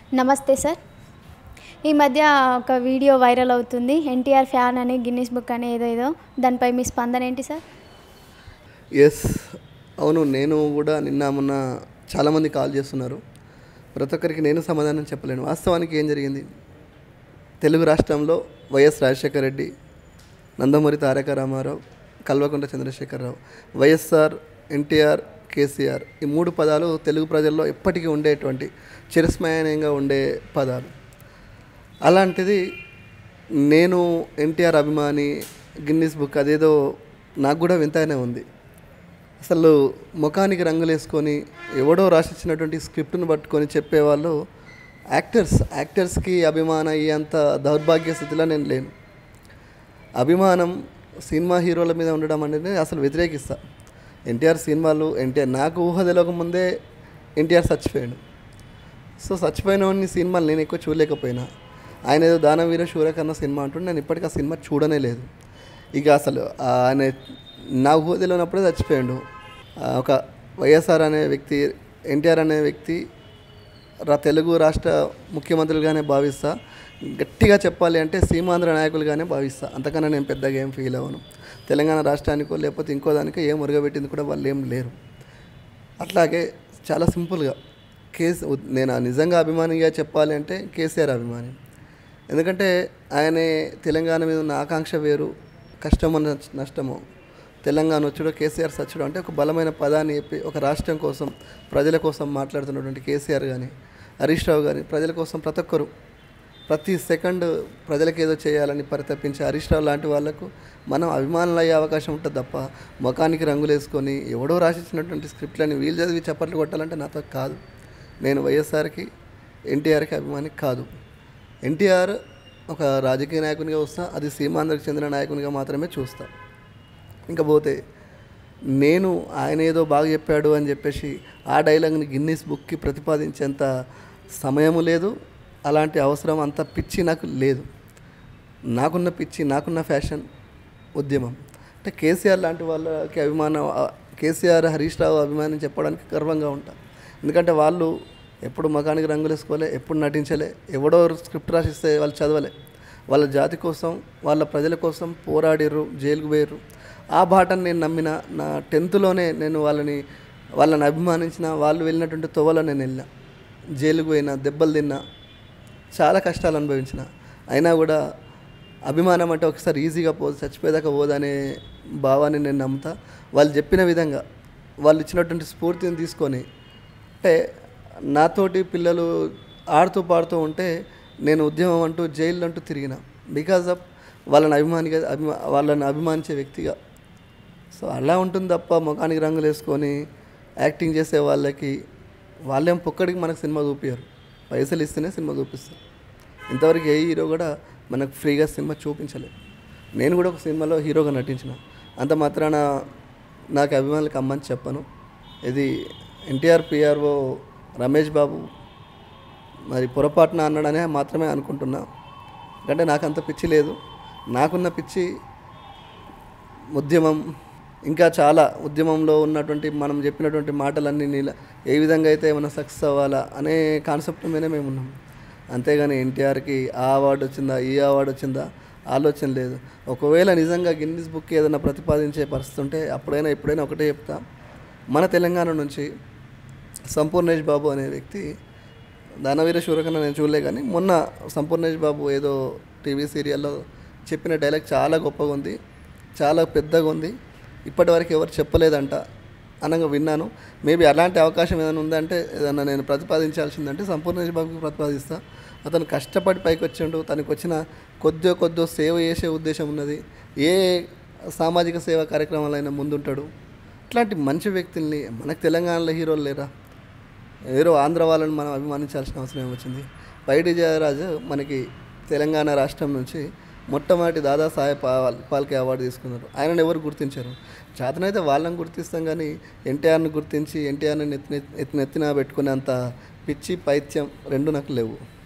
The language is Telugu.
నమస్తే సార్ ఈ మధ్య ఒక వీడియో వైరల్ అవుతుంది ఎన్టీఆర్ ఫ్యాన్ అని గిన్నిస్ బుక్ అని ఏదో ఏదో దానిపై మీ స్పందన ఏంటి సార్ ఎస్ అవును నేను కూడా నిన్న మొన్న చాలామంది కాల్ చేస్తున్నారు ప్రతి ఒక్కరికి నేను సమాధానం చెప్పలేను వాస్తవానికి ఏం జరిగింది తెలుగు రాష్ట్రంలో YS Rajasekhara Reddy Nandamuri Taraka Ramarao Kalvakuntla Chandrasekhararao YSR NTR KCR ఈ మూడు పదాలు తెలుగు ప్రజల్లో ఎప్పటికీ ఉండేటువంటి చిరస్మరణీయంగా ఉండే పదాలు అలాంటిది నేను ఎన్టీఆర్ అభిమాని గిన్నిస్ బుక్ అదేదో నాకు కూడా వింతగానే ఉంది అసలు ముఖానికి రంగులు వేసుకొని ఎవడో రాసిచ్చినటువంటి స్క్రిప్ట్ను పట్టుకొని చెప్పేవాళ్ళు యాక్టర్స్ యాక్టర్స్కి అభిమానం అయ్యేంత దౌర్భాగ్య స్థితిలో నేను లేను అభిమానం సినిమా హీరోల మీద ఉండడం అనేది అసలు వ్యతిరేకిస్తా ఎన్టీఆర్ సినిమాలు ఎన్టీఆర్ నాకు ఊహ తెలియక ముందే ఎన్టీఆర్ చచ్చిపోయాడు సో చచ్చిపోయిన వాడిని సినిమాలు నేను ఎక్కువ చూడలేకపోయినా ఆయన ఏదో దానవీర శూరకర్ణ సినిమా అంటుంటే నేను ఇప్పటికీ ఆ సినిమా చూడనే లేదు ఇక అసలు ఆయన నా ఊహ తెలియనప్పుడే చచ్చిపోయాడు ఆ, ఒక వైఎస్ఆర్ అనే వ్యక్తి ఎన్టీఆర్ అనే వ్యక్తి రా తెలుగు రాష్ట్ర ముఖ్యమంత్రులుగానే భావిస్తా గట్టిగా చెప్పాలి అంటే సీమాంధ్ర నాయకులుగానే భావిస్తా అంతకన్నా నేను పెద్దగా ఏం ఫీల్ అవ్వను తెలంగాణ రాష్ట్రానికో లేకపోతే ఇంకో దానికో ఏం మురగబెట్టింది కూడా వాళ్ళు ఏం లేరు అట్లాగే చాలా సింపుల్గా కేసు నేను నిజంగా అభిమానిగా చెప్పాలి అంటే కేసీఆర్ అభిమాని ఎందుకంటే ఆయన తెలంగాణ మీద ఉన్న ఆకాంక్ష వేరు కష్టమో నచ్- నష్టమో తెలంగాణ వచ్చుడో కేసీఆర్ సచ్చుడు అంటే ఒక బలమైన పదాన్ని చెప్పి ఒక రాష్ట్రం కోసం ప్రజల కోసం మాట్లాడుతున్నటువంటి కేసీఆర్ కానీ హరీష్ రావు కానీ ప్రజల కోసం ప్రతి ఒక్కరు ప్రతి సెకండ్ ప్రజలకు ఏదో చేయాలని పరితపించే హరీష్ రావు లాంటి వాళ్ళకు మనం అభిమానులు అయ్యే అవకాశం ఉంటుంది తప్ప ముఖానికి రంగులు వేసుకొని ఎవడో రాసిచ్చినటువంటి స్క్రిప్ట్లని వీళ్ళు చదివి చప్పట్లు కొట్టాలంటే నాతో కాదు నేను వైఎస్ఆర్కి ఎన్టీఆర్కి అభిమాని కాదు ఎన్టీఆర్ ఒక రాజకీయ నాయకునిగా వస్తా అది సీమాంధ్రకు చెందిన నాయకునిగా మాత్రమే చూస్తా ఇంకా పోతే నేను ఆయన ఏదో బాగా చెప్పాడు అని చెప్పేసి ఆ డైలాగ్ని గిన్నీస్ బుక్కి ప్రతిపాదించేంత సమయము లేదు అలాంటి అవసరం అంత పిచ్చి నాకు లేదు నాకున్న పిచ్చి నాకున్న ఫ్యాషన్ ఉద్యమం అంటే కేసీఆర్ లాంటి వాళ్ళకి అభిమానం ఆ, కేసీఆర్ హరీష్ రావు అభిమానం చెప్పడానికి గర్వంగా ఉంటా ఎందుకంటే వాళ్ళు ఎప్పుడు మకానికి రంగులు వేసుకోలే ఎప్పుడు నటించలే ఎవడో స్క్రిప్ట్ రాసిస్తే వాళ్ళు చదవలే వాళ్ళ జాతి కోసం వాళ్ళ ప్రజల కోసం పోరాడిర్రు జైలుకు పోయారు ఆ బాటను నేను నమ్మిన నా టెన్త్లోనే నేను వాళ్ళని వాళ్ళని అభిమానించిన వాళ్ళు వెళ్ళినటువంటి తొవలో నేను వెళ్ళిన జైలుకు పోయిన దెబ్బలు తిన్నా చాలా కష్టాలు అనుభవించిన అయినా కూడా అభిమానం అంటే ఒకసారి ఈజీగా పోదు చచ్చిపోయేదాకా పోదనే భావాన్ని నేను నమ్ముతా వాళ్ళు చెప్పిన విధంగా వాళ్ళు ఇచ్చినటువంటి స్ఫూర్తిని తీసుకొని అంటే నాతోటి పిల్లలు ఆడుతూ పాడుతూ ఉంటే నేను ఉద్యమం అంటూ జైలు అంటూ తిరిగిన బికాజ్ ఆఫ్ వాళ్ళని అభిమానిగా అభిమా వాళ్ళని అభిమానించే వ్యక్తిగా సో అలా ఉంటుంది తప్ప ముఖానికి రంగులు వేసుకొని యాక్టింగ్ చేసే వాళ్ళకి వాళ్ళేం పొక్కడికి మనకు సినిమా చూపించారు పైసలు ఇస్తేనే సినిమా చూపిస్తారు ఇంతవరకు ఏ హీరో కూడా మనకు ఫ్రీగా సినిమా చూపించలేదు నేను కూడా ఒక సినిమాలో హీరోగా నటించిన అంత మాత్రాన నాకు అభిమానులకు అమ్మని చెప్పను ఇది ఎన్టీఆర్ పిఆర్ఓ రమేష్ బాబు మరి పొరపాటున అన్నాడనే మాత్రమే అనుకుంటున్నా ఎందుకంటే నాకు అంత పిచ్చి లేదు నాకున్న పిచ్చి ఉద్యమం ఇంకా చాలా ఉద్యమంలో ఉన్నటువంటి మనం చెప్పినటువంటి మాటలన్నీ నీల ఏ విధంగా అయితే ఏమైనా సక్సెస్ అవ్వాలా అనే కాన్సెప్ట్ మీదనే మేము ఉన్నాం అంతేగాని ఎన్టీఆర్కి ఆ అవార్డు వచ్చిందా ఈ అవార్డు వచ్చిందా ఆలోచన లేదు ఒకవేళ నిజంగా గిన్నిస్ బుక్ ఏదైనా ప్రతిపాదించే పరిస్థితి ఉంటే అప్పుడైనా ఎప్పుడైనా ఒకటే చెప్తా మన తెలంగాణ నుంచి సంపూర్ణేష్ బాబు అనే వ్యక్తి దానవీర శూరకన్న నేను చూడలే కానీ మొన్న సంపూర్ణేష్ బాబు ఏదో టీవీ సీరియల్లో చెప్పిన డైలాగ్ చాలా గొప్పగా ఉంది చాలా పెద్దగా ఉంది ఇప్పటివరకు ఎవరు చెప్పలేదంట అనగా విన్నాను మేబీ అలాంటి అవకాశం ఏదైనా ఉందంటే ఏదైనా నేను ప్రతిపాదించాల్సిందంటే సంపూర్ణేష్ బాబుకి ప్రతిపాదిస్తా అతను కష్టపడి పైకి వచ్చిండు తనకు వచ్చిన కొద్దో కొద్దో సేవ చేసే ఉద్దేశం ఉన్నది ఏ సామాజిక సేవా కార్యక్రమాలైనా ముందుంటాడు ఇట్లాంటి మంచి వ్యక్తుల్ని మనకు తెలంగాణలో హీరోలు లేరా ఏదో ఆంధ్ర వాళ్ళని మనం అభిమానించాల్సిన అవసరం ఏమొచ్చింది పైడి జయరాజు మనకి తెలంగాణ రాష్ట్రం నుంచి మొట్టమొదటి దాదాసాహెబ్ పాల్- పాల్కే అవార్డు తీసుకున్నారు ఆయనను ఎవరు గుర్తించారు చేతనైతే వాళ్ళని గుర్తిస్తాం కానీ ఎన్టీఆర్ని గుర్తించి ఎన్టీఆర్ని నెత్తి నెత్తి నెత్తిన పెట్టుకునేంత పిచ్చి పైత్యం రెండు నాకు లేవు